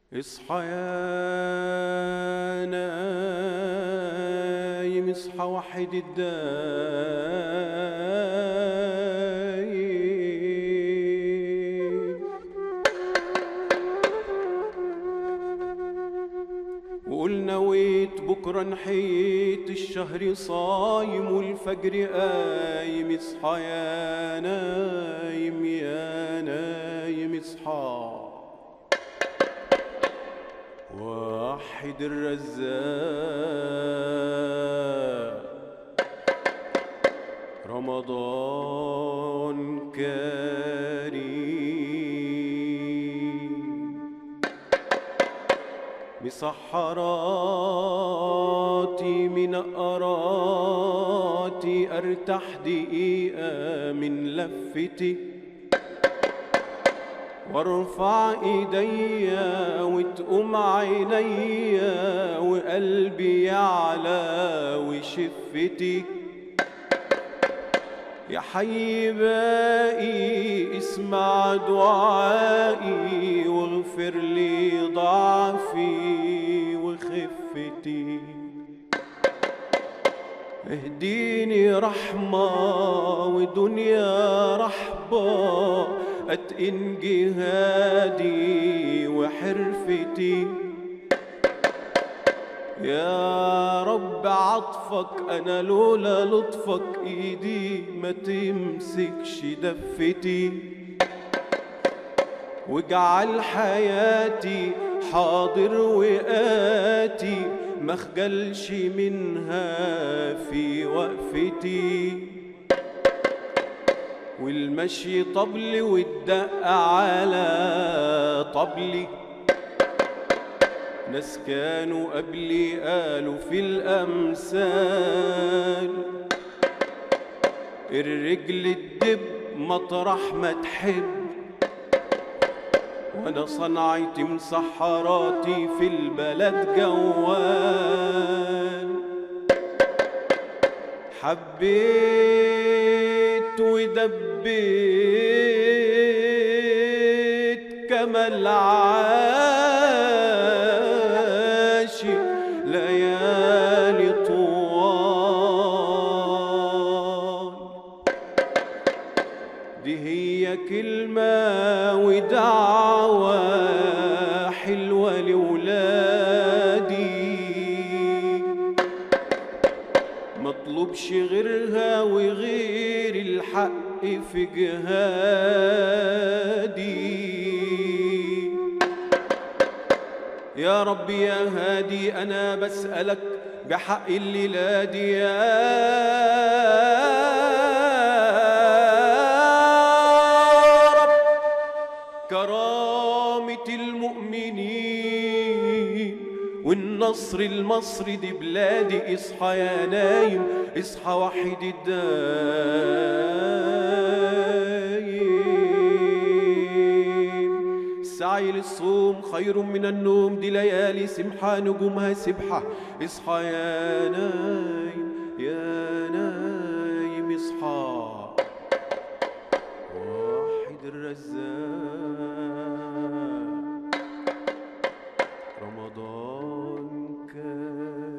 اصحى يا نايم اصحى وحد الدايم وقول نويت بكرة نحيت الشهر صايم والفجر قايم اصحى يا نايم يا نايم اصحى وحد الرزاق رمضان كريم مسحراتي من أراتي أرتاح دقيقة من لفتي وارفع ايديا وتقوم عينيا وقلبي يعلى وشفتي يا حي باقي اسمع دعائي واغفر لي ضعفي وخفتي اهديني رحمة ودنيا رحبة أتقن جهادي وحرفتي يا رب عطفك أنا لولا لطفك إيدي ما تمسكش دفتي واجعل حياتي حاضر وآتي مخجلش منها في وقفتي والمشي طبل والدق على طبلي ناس كانوا قبلي قالوا في الأمثال الرجل الدب مطرح ما تحب وانا صنعتي مسحراتي في البلد جوال حبيت ودبيت كما العاشق ليالي طوال دي هي كلمة ودعوة حلوة لولادي مطلوبش غيرها وغير الحق في جهادي يا رب يا هادي أنا بسألك بحق الليلة دي يا رب كرامة المؤمنين والنصر المصري دي بلادي اصحى يا نايم اصحى وحد الدايم السعي للصوم خير من النوم دي ليالي سمحة نجومها سبحة اصحى يا نايم يا نايم اصحى واحد الرزاق رمضان كان